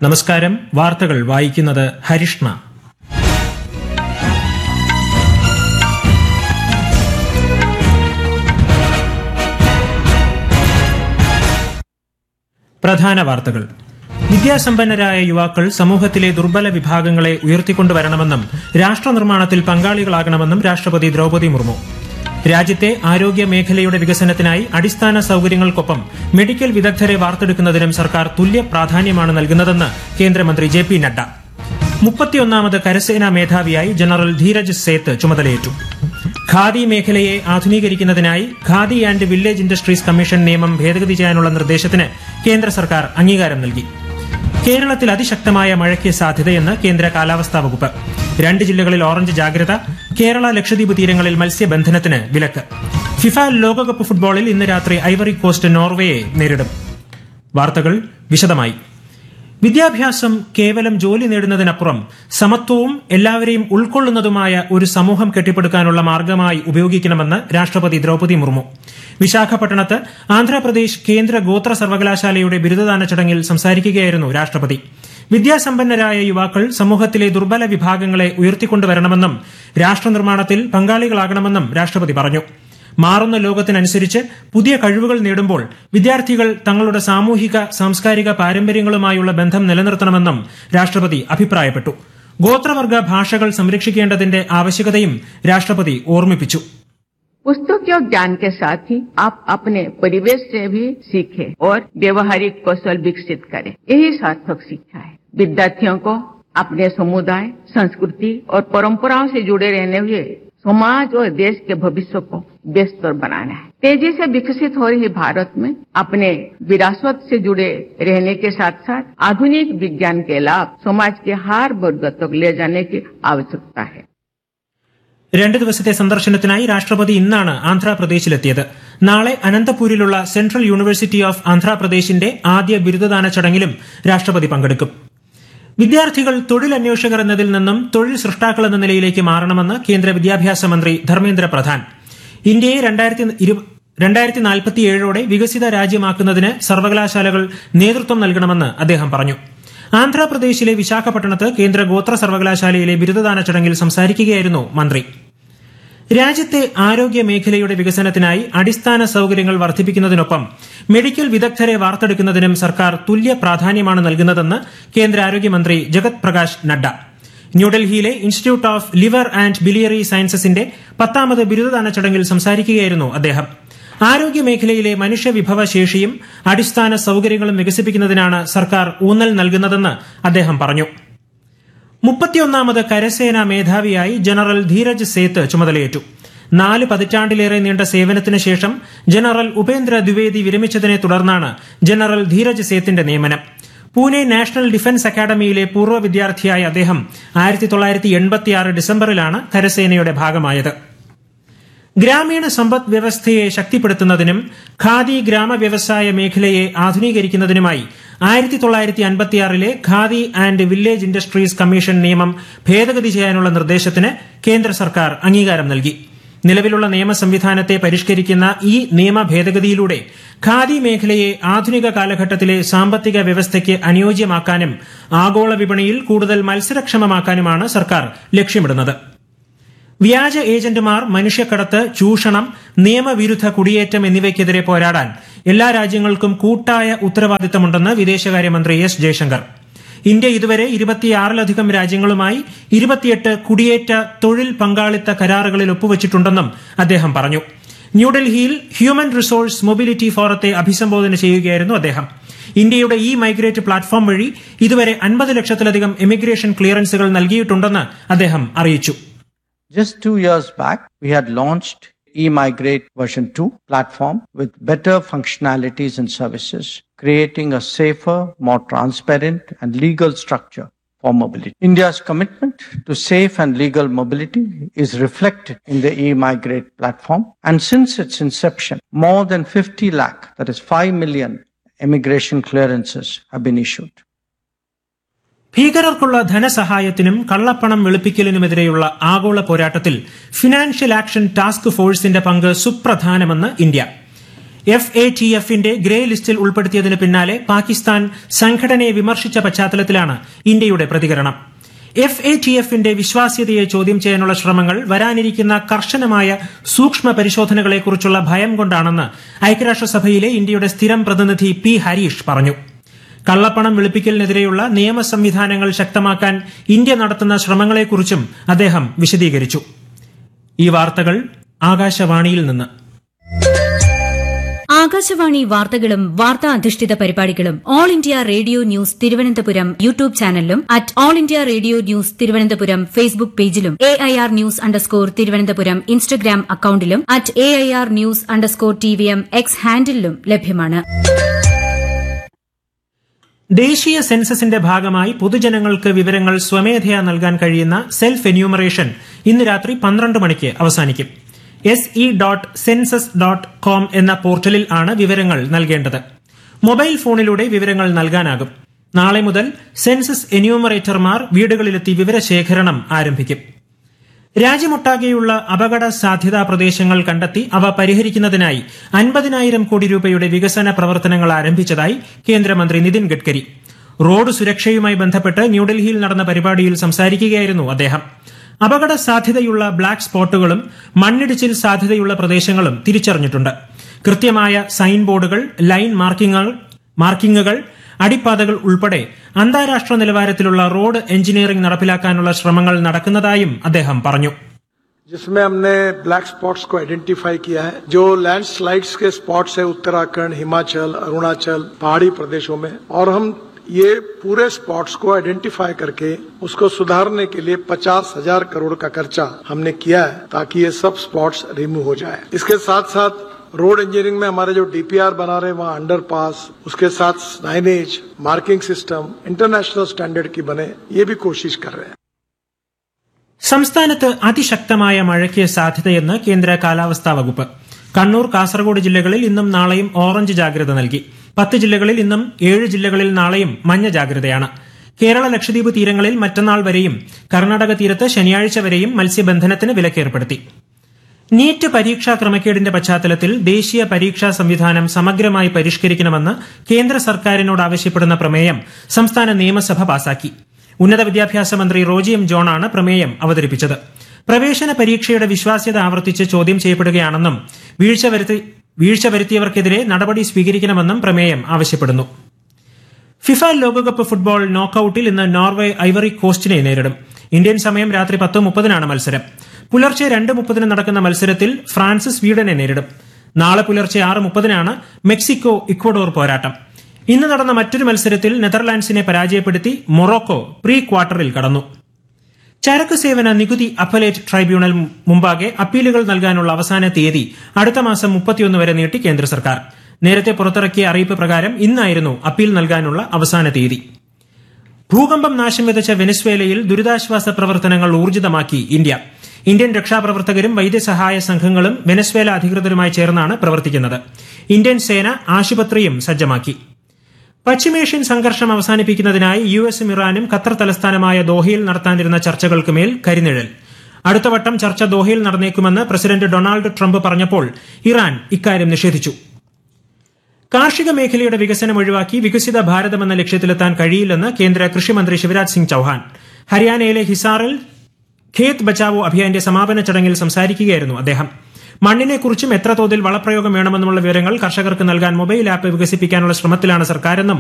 നമസ്കാരം വാർത്തകൾ വായിക്കുന്നത് ഹരിഷ്ണ പ്രധാന വാർത്തകൾ വിദ്യാസമ്പന്നരായ യുവാക്കൾ സമൂഹത്തിലെ ദുർബല വിഭാഗങ്ങളെ ഉയർത്തിക്കൊണ്ടുവരണമെന്നും രാഷ്ട്ര നിർമ്മാണത്തിൽ പങ്കാളികളാകണമെന്നും രാഷ്ട്രപതി ദ്രൌപദി മുർമു രാജ്യത്തെ ആരോഗ്യ മേഖലയുടെ വികസനത്തിനായി അടിസ്ഥാന സൌകര്യങ്ങൾക്കൊപ്പം മെഡിക്കൽ വിദഗ്ധരെ വാർത്തെടുക്കുന്നതിനും സർക്കാർ തുല്യ പ്രാധാന്യമാണ് നൽകുന്നതെന്ന് കേന്ദ്രമന്ത്രി ജെ പി നഡ്ഡ മുപ്പത്തിയൊന്നാമത് കരസേനാ മേധാവിയായി ജനറൽ ധീരജ് സേത്ത് ചുമതലയേറ്റു ഖാദി മേഖലയെ ആധുനീകരിക്കുന്നതിനായി Khadi and village industries commission നിയമം ഭേദഗതി ചെയ്യാനുള്ള നിർദ്ദേശത്തിന് കേന്ദ്ര സർക്കാർ അംഗീകാരം നൽകി കേരളത്തിൽ അതിശക്തമായ മഴയ്ക്ക് സാധ്യതയെന്ന് കേന്ദ്ര കാലാവസ്ഥാ വകുപ്പ് രണ്ട് ജില്ലകളിൽ ഓറഞ്ച് ജാഗ്രത കേരള ലക്ഷദ്വീപ് തീരങ്ങളിൽ മത്സ്യബന്ധനത്തിന് വിലക്ക് ഫിഫ ലോകകപ്പ് ഫുട്ബോളിൽ ഇന്ന് രാത്രി ഐവറി കോസ്റ്റ് നോർവേയെ നേരിടും വാർത്തകൾ വിശദമായി വിദ്യാഭ്യാസം കേവലം ജോലി നേടുന്നതിനപ്പുറം സമത്വവും എല്ലാവരെയും ഉൾക്കൊള്ളുന്നതുമായ ഒരു സമൂഹം കെട്ടിപ്പടുക്കാനുള്ള മാർഗമായി ഉപയോഗിക്കണമെന്ന് രാഷ്ട്രപതി ദ്രൌപദി മുർമു വിശാഖപട്ടണത്ത് ആന്ധ്രാപ്രദേശ് കേന്ദ്ര ഗോത്ര സർവകലാശാലയുടെ ബിരുദദാന ചടങ്ങിൽ സംസാരിക്കുകയായിരുന്നു രാഷ്ട്രപതി വിദ്യാസമ്പന്നരായ യുവാക്കൾ സമൂഹത്തിലെ ദുർബല വിഭാഗങ്ങളെ ഉയർത്തിക്കൊണ്ടുവരണമെന്നും രാഷ്ട്ര നിർമ്മാണത്തിൽ പങ്കാളികളാകണമെന്നും രാഷ്ട്രപതി പറഞ്ഞു മാറുന്ന ലോകത്തിനനുസരിച്ച് പുതിയ കഴിവുകൾ നേടുമ്പോൾ വിദ്യാർത്ഥികൾ തങ്ങളുടെ സാമൂഹിക സാംസ്കാരിക പാരമ്പര്യങ്ങളുമായുള്ള ബന്ധം നിലനിർത്തണമെന്നും രാഷ്ട്രപതി അഭിപ്രായപ്പെട്ടു ഗോത്രവർഗ ഭാഷകൾ സംരക്ഷിക്കേണ്ടതിന്റെ ആവശ്യകതയും രാഷ്ട്രപതി ഓർമ്മിപ്പിച്ചു पुस्तक और ज्ञान के साथ ही आप अपने परिवेश से भी सीखें और व्यवहारिक कौशल विकसित करें यही सार्थक शिक्षा है विद्यार्थियों को अपने समुदाय संस्कृति और परंपराओं से जुड़े रहने हुए समाज और देश के भविष्य को बेहतर बनाना है तेजी से विकसित हो रही भारत में अपने विरासत से जुड़े रहने के साथ साथ आधुनिक विज्ञान के लाभ समाज के हर वर्ग तक ले जाने की आवश्यकता है രണ്ട് ദിവസത്തെ സന്ദർശനത്തിനായി രാഷ്ട്രപതി ഇന്നാണ് ആന്ധ്രാപ്രദേശിലെത്തിയത് നാളെ അനന്തപൂരിലുള്ള സെൻട്രൽ യൂണിവേഴ്സിറ്റി ഓഫ് ആന്ധ്രാപ്രദേശിന്റെ ആദ്യ ബിരുദദാന ചടങ്ങിലും രാഷ്ട്രപതി പങ്കെടുക്കും വിദ്യാർത്ഥികൾ തൊഴിലന്വേഷകർ എന്നതിൽ നിന്നും തൊഴിൽ സൃഷ്ടാക്കൾ എന്ന നിലയിലേക്ക് മാറണമെന്ന് കേന്ദ്ര വിദ്യാഭ്യാസ മന്ത്രി ധർമ്മേന്ദ്ര പ്രധാൻ ഇന്ത്യയെ രണ്ടായിരത്തി രണ്ടായിരത്തി നാൽപ്പത്തിയേഴോടെ വികസിത രാജ്യമാക്കുന്നതിന് സർവകലാശാലകൾ നേതൃത്വം നൽകണമെന്ന് അദ്ദേഹം പറഞ്ഞു ആന്ധ്രാപ്രദേശിലെ വിശാഖപട്ടണത്ത് കേന്ദ്ര ഗോത്ര സർവകലാശാലയിലെ ബിരുദദാന ചടങ്ങിൽ സംസാരിക്കുകയായിരുന്നു മന്ത്രി രാജ്യത്തെ ആരോഗ്യ മേഖലയുടെ വികസനത്തിനായി അടിസ്ഥാന സൌകര്യങ്ങൾ വർദ്ധിപ്പിക്കുന്നതിനൊപ്പം മെഡിക്കൽ വിദഗ്ധരെ വാർത്തെടുക്കുന്നതിനും സർക്കാർ തുല്യ പ്രാധാന്യമാണ് നൽകുന്നതെന്ന് കേന്ദ്ര ആരോഗ്യമന്ത്രി ജഗത് പ്രകാശ് നഡ്ഡ ന്യൂഡൽഹിയിലെ institute of liver and biliary സയൻസസിന്റെ പത്താമത് ബിരുദദാന ചടങ്ങിൽ സംസാരിക്കുകയായിരുന്നു അദ്ദേഹം ആരോഗ്യ മേഖലയിലെ മനുഷ്യവിഭവ ശേഷിയും അടിസ്ഥാന സൌകര്യങ്ങളും വികസിപ്പിക്കുന്നതിനാണ് സർക്കാർ ഊന്നൽ നൽകുന്നതെന്ന് അദ്ദേഹം പറഞ്ഞു മുപ്പത്തിയൊന്നാമത് കരസേനാ മേധാവിയായി ജനറൽ ധീരജ് സേത്ത് ചുമതലയേറ്റു നാല് പതിറ്റാണ്ടിലേറെ നീണ്ട സേവനത്തിന് ശേഷം ജനറൽ ഉപേന്ദ്ര ദ്വിവേദി വിരമിച്ചതിനെ തുടർന്നാണ് ജനറൽ ധീരജ് സേത്തിന്റെ നിയമനം പൂനെ നാഷണൽ ഡിഫൻസ് അക്കാദമിയിലെ പൂർവ്വ വിദ്യാർത്ഥിയായ അദ്ദേഹം ആയിരത്തി തൊള്ളായിരത്തി എൺപത്തിയാറ് ഡിസംബറിലാണ് കരസേനയുടെ ഭാഗമായത് ഗ്രാമീണ സമ്പദ് വ്യവസ്ഥയെ ശക്തിപ്പെടുത്തുന്നതിനും ഖാദി ഗ്രാമ വ്യവസായ മേഖലയെ ആധുനീകരിക്കുന്നതിനുമായി ആയിരത്തി തൊള്ളായിരത്തി അൻപത്തിയാറിലെ Khadi and village industries commission നിയമം ഭേദഗതി ചെയ്യാനുള്ള നിർദ്ദേശത്തിന് കേന്ദ്ര സർക്കാർ അംഗീകാരം നൽകി നിലവിലുള്ള നിയമ സംവിധാനത്തെ പരിഷ്കരിക്കുന്ന ഈ നിയമ ഭേദഗതിയിലൂടെ ഖാദി മേഖലയെ ആധുനിക കാലഘട്ടത്തിലെ സാമ്പത്തിക വ്യവസ്ഥയ്ക്ക് അനുയോജ്യമാക്കാനും ആഗോള വിപണിയിൽ കൂടുതൽ മത്സരക്ഷമമാക്കാനുമാണ് സർക്കാർ ലക്ഷ്യമിടുന്നത് വ്യാജ ഏജന്റുമാർ മനുഷ്യക്കടത്ത് ചൂഷണം നിയമവിരുദ്ധ കുടിയേറ്റം എന്നിവയ്ക്കെതിരെ പോരാടാൻ എല്ലാ രാജ്യങ്ങൾക്കും കൂട്ടായ ഉത്തരവാദിത്തമുണ്ടെന്ന് വിദേശകാര്യമന്ത്രി എസ് ജയശങ്കർ ഇന്ത്യ ഇതുവരെ ഇരുപത്തിയാറിലധികം രാജ്യങ്ങളുമായി ഇരുപത്തിയെട്ട് കുടിയേറ്റ തൊഴിൽ പങ്കാളിത്ത കരാറുകളിൽ ഒപ്പുവച്ചിട്ടുണ്ടെന്നും അദ്ദേഹം പറഞ്ഞു ന്യൂഡൽഹിയിൽ ഹ്യൂമൻ റിസോഴ്സ് മൊബിലിറ്റി ഫോറത്തെ അഭിസംബോധന ചെയ്യുകയായിരുന്നു അദ്ദേഹം ഇന്ത്യയുടെ ഇ മൈഗ്രേറ്റ് പ്ലാറ്റ്ഫോം വഴി ഇതുവരെ അൻപത് ലക്ഷത്തിലധികം എമിഗ്രേഷൻ ക്ലിയറൻസുകൾ നൽകിയിട്ടുണ്ടെന്ന് അദ്ദേഹം അറിയിച്ചു Just two years back, we had launched eMigrate version 2 platform with better functionalities and services, creating a safer, more transparent and legal structure for mobility. India's commitment to safe and legal mobility is reflected in the eMigrate platform. And since its inception, more than 50 lakh, that is 5 million immigration clearances have been issued. ഭീകരർക്കുള്ള ധനസഹായത്തിനും കള്ളപ്പണം വെളുപ്പിക്കലിനുമെതിരെയുള്ള ആഗോള പോരാട്ടത്തിൽ financial action task ഫോഴ്സിന്റെ പങ്ക് സുപ്രധാനമെന്ന് India F A T എഫിന്റെ grey ലിസ്റ്റിൽ ഉൾപ്പെടുത്തിയതിന് പിന്നാലെ പാകിസ്ഥാൻ സംഘടനയെ വിമർശിച്ച പശ്ചാത്തലത്തിലാണ് ഇന്ത്യയുടെ പ്രതികരണം എഫ് എ ടി എഫിന്റെ വിശ്വാസ്യതയെ ചോദ്യം ചെയ്യാനുള്ള ശ്രമങ്ങൾ വരാനിരിക്കുന്ന കർശനമായ സൂക്ഷ്മ പരിശോധനകളെക്കുറിച്ചുള്ള ഭയം കൊണ്ടാണെന്ന് ഐക്യരാഷ്ട്രസഭയിലെ ഇന്ത്യയുടെ സ്ഥിരം പ്രതിനിധി പി ഹരീഷ് പറഞ്ഞു കള്ളപ്പണം വെളുപ്പിക്കലിനെതിരെയുള്ള നിയമ സംവിധാനങ്ങൾ ശക്തമാക്കാൻ ഇന്ത്യ നടത്തുന്ന ശ്രമങ്ങളെക്കുറിച്ചും അദ്ദേഹം വിശദീകരിച്ചു ഈ വാർത്തകൾ ആകാശവാണിയിൽ നിന്ന് ആകാശവാണി വാർത്തകളും വാർത്താ അധിഷ്ഠിത പരിപാടികളും All India Radio news Thiruvananthapuram YouTube ചാനലിലും at All India Radio news Thiruvananthapuram Facebook പേജിലും A I R news underscore Thiruvananthapuram Instagram അക്കൌണ്ടിലും at A I R news underscore T V M X ഹാൻഡിലും ലഭ്യമാണ് ദേശീയ സെൻസസിന്റെ ഭാഗമായി പൊതുജനങ്ങൾക്ക് വിവരങ്ങൾ സ്വമേധയാ നൽകാൻ കഴിയുന്ന സെൽഫ് എന്യൂമറേഷൻ ഇന്ന് രാത്രി പന്ത്രണ്ട് മണിക്ക് അവസാനിക്കും S E dot census dot com എന്ന പോർട്ടലിൽ ആണ് വിവരങ്ങൾ നൽകേണ്ടത് മൊബൈൽ ഫോണിലൂടെ വിവരങ്ങൾ നൽകാനാകും നാളെ മുതൽ സെൻസസ് എന്യൂമറേറ്റർമാർ വീടുകളിലെത്തി വിവരശേഖരണം ആരംഭിക്കും രാജ്യമൊട്ടാകെയുള്ള അപകട സാധ്യതാ പ്രദേശങ്ങൾ കണ്ടെത്തി അവ പരിഹരിക്കുന്നതിനായി അൻപതിനായിരം കോടി രൂപയുടെ വികസന പ്രവർത്തനങ്ങൾ ആരംഭിച്ചതായി കേന്ദ്രമന്ത്രി നിതിൻ ഗഡ്കരി റോഡ് സുരക്ഷയുമായി ബന്ധപ്പെട്ട് ന്യൂഡൽഹിയിൽ നടന്ന പരിപാടിയിൽ സംസാരിക്കുകയായിരുന്നു അദ്ദേഹം അപകട സാധ്യതയുള്ള ബ്ലാക്ക് സ്പോട്ടുകളും മണ്ണിടിച്ചിൽ സാധ്യതയുള്ള പ്രദേശങ്ങളും തിരിച്ചറിഞ്ഞിട്ടുണ്ട് കൃത്യമായ സൈൻ ബോർഡുകൾ ലൈൻ മാർക്കിങ്ങുകൾ മാർക്കിങ്ങുകൾ അടിപ്പാതകൾ ഉൾപ്പെടെ അന്താരാഷ്ട്ര നിലവാരത്തിലുള്ള റോഡ് എഞ്ചിനീയറിംഗ് നടപ്പിലാക്കാനുള്ള ശ്രമങ്ങൾ നടക്കുന്നതായും അദ്ദേഹം പറഞ്ഞു जिसमें हमने ब्लैक स्पॉट्स को आइडेंटिफाई किया है जो लैंडस्लाइड्स के स्पॉट्स है उत्तराखंड हिमाचल अरुणाचल पहाड़ी प्रदेशों में और हम ये पूरे स्पॉट्स को आइडेंटिफाई करके उसको सुधारने के लिए पचास हजार करोड़ का खर्चा हमने किया है ताकि ये सब स्पॉट्स रिमूव हो जाए इसके साथ साथ रोड इंजीनियरिंग में हमारे जो डीपीआर बना रहे हैं वहाँ अंडरपास उसके साथ signage marking system international standard की बने ये भी कोशिश कर रहे हैं സംസ്ഥാനത്ത് അതിശക്തമായ മഴയ്ക്ക് സാധ്യതയെന്ന് കേന്ദ്ര കാലാവസ്ഥാ വകുപ്പ് കണ്ണൂർ കാസർഗോഡ് ജില്ലകളിൽ ഇന്നും നാളെയും ഓറഞ്ച് ജാഗ്രത നൽകി പത്ത് ജില്ലകളിൽ ഇന്നും ഏഴ് ജില്ലകളിൽ നാളെയും മഞ്ഞ ജാഗ്രതയാണ് കേരള ലക്ഷദ്വീപ് തീരങ്ങളിൽ മറ്റന്നാൾ വരെയും കർണാടക തീരത്ത് ശനിയാഴ്ച വരെയും മത്സ്യബന്ധനത്തിന് വിലക്കേർപ്പെടുത്തി നീറ്റ് പരീക്ഷാ ക്രമക്കേടിന്റെ പശ്ചാത്തലത്തിൽ ദേശീയ പരീക്ഷാ സംവിധാനം സമഗ്രമായി പരിഷ്കരിക്കണമെന്ന് കേന്ദ്ര സർക്കാരിനോട് ആവശ്യപ്പെടുന്ന പ്രമേയം സംസ്ഥാന നിയമസഭ പാസാക്കി ഉന്നത വിദ്യാഭ്യാസ മന്ത്രി റോജി എം ജോണാണ് പ്രമേയം അവതരിപ്പിച്ചത് പ്രവേശന പരീക്ഷയുടെ വിശ്വാസ്യത ആവർത്തിച്ച് ചോദ്യം ചെയ്യപ്പെടുകയാണെന്നും വീഴ്ച വരുത്തി വീഴ്ച വരുത്തിയവർക്കെതിരെ നടപടി സ്വീകരിക്കണമെന്നും പ്രമേയം ആവശ്യപ്പെടുന്നു ഫിഫ ലോകകപ്പ് ഫുട്ബോൾ നോക്കൌട്ടിൽ ഇന്ന് നോർവേ ഐവറി കോസ്റ്റിനെ നേരിടും ഇന്ത്യൻ സമയം രാത്രി പത്ത് മുപ്പതിനാണ് മത്സരം പുലർച്ചെ രണ്ട് മുപ്പതിന് നടക്കുന്ന മത്സരത്തിൽ ഫ്രാൻസ് സ്വീഡനെ നേരിടും നാളെ പുലർച്ചെ ആറ് മുപ്പതിനാണ് മെക്സിക്കോ ഇക്വഡോർ പോരാട്ടം ഇന്ന് നടന്ന മറ്റൊരു മത്സരത്തിൽ നെതർലാൻഡ്സിനെ പരാജയപ്പെടുത്തി മൊറോക്കോ പ്രീ ക്വാർട്ടറിൽ കടന്നു ചരക്ക് സേവന നികുതി അപ്പലേറ്റ് ട്രൈബ്യൂണൽ മുമ്പാകെ അപ്പീലുകൾ നൽകാനുള്ള അവസാന തീയതി അടുത്ത മാസം മുപ്പത്തിയൊന്ന് വരെ നീട്ടി കേന്ദ്ര സർക്കാർ നേരത്തെ പുറത്തിറക്കിയ അറിയിപ്പ് പ്രകാരം ഇന്നായിരുന്നു അപ്പീൽ നൽകാനുള്ള അവസാന തീയതി ഭൂകമ്പം നാശം വിതച്ച വെനസ്വേലയിൽ ദുരിതാശ്വാസ പ്രവർത്തനങ്ങൾ ഊർജിതമാക്കി ഇന്ത്യ ഇന്ത്യൻ രക്ഷാപ്രവർത്തകരും വൈദ്യസഹായ സംഘങ്ങളും വെനസ്വേല അധികൃതരുമായി ചേർന്നാണ് പ്രവർത്തിക്കുന്നത് ഇന്ത്യൻ സേന ആശുപത്രിയും സജ്ജമാക്കി പശ്ചിമേഷ്യൻ സംഘർഷം അവസാനിപ്പിക്കുന്നതിനായി യു എസും ഇറാനും ഖത്തർ തലസ്ഥാനമായ ദോഹയിൽ നടത്താനിരുന്ന ചർച്ചകൾക്ക് മേൽ കരിനിഴൽ അടുത്ത വട്ടം ചർച്ച ദോഹയിൽ നടന്നേക്കുമെന്ന് പ്രസിഡന്റ് ഡൊണാൾഡ് ട്രംപ് പറഞ്ഞപ്പോൾ ഇറാൻ ഇക്കാര്യം നിഷേധിച്ചു കാർഷിക മേഖലയുടെ വികസനം ഒഴിവാക്കി വികസിത ഭാരതമെന്ന ലക്ഷ്യത്തിലെത്താൻ കഴിയില്ലെന്ന് കേന്ദ്ര കൃഷിമന്ത്രി ശിവരാജ് സിംഗ് ചൌഹാൻ ഹരിയാനയിലെ ഹിസാറിൽ ഖേത് ബച്ചാവോ അഭിയാന്റെ സമാപന ചടങ്ങിൽ സംസാരിക്കുകയായിരുന്നു അദ്ദേഹം മണ്ണിനെക്കുറിച്ചും എത്ര തോതിൽ വളപ്രയോഗം വേണമെന്നുമുള്ള വിവരങ്ങൾ കർഷകർക്ക് നൽകാൻ മൊബൈൽ ആപ്പ് വികസിപ്പിക്കാനുള്ള ശ്രമത്തിലാണ് സർക്കാരെന്നും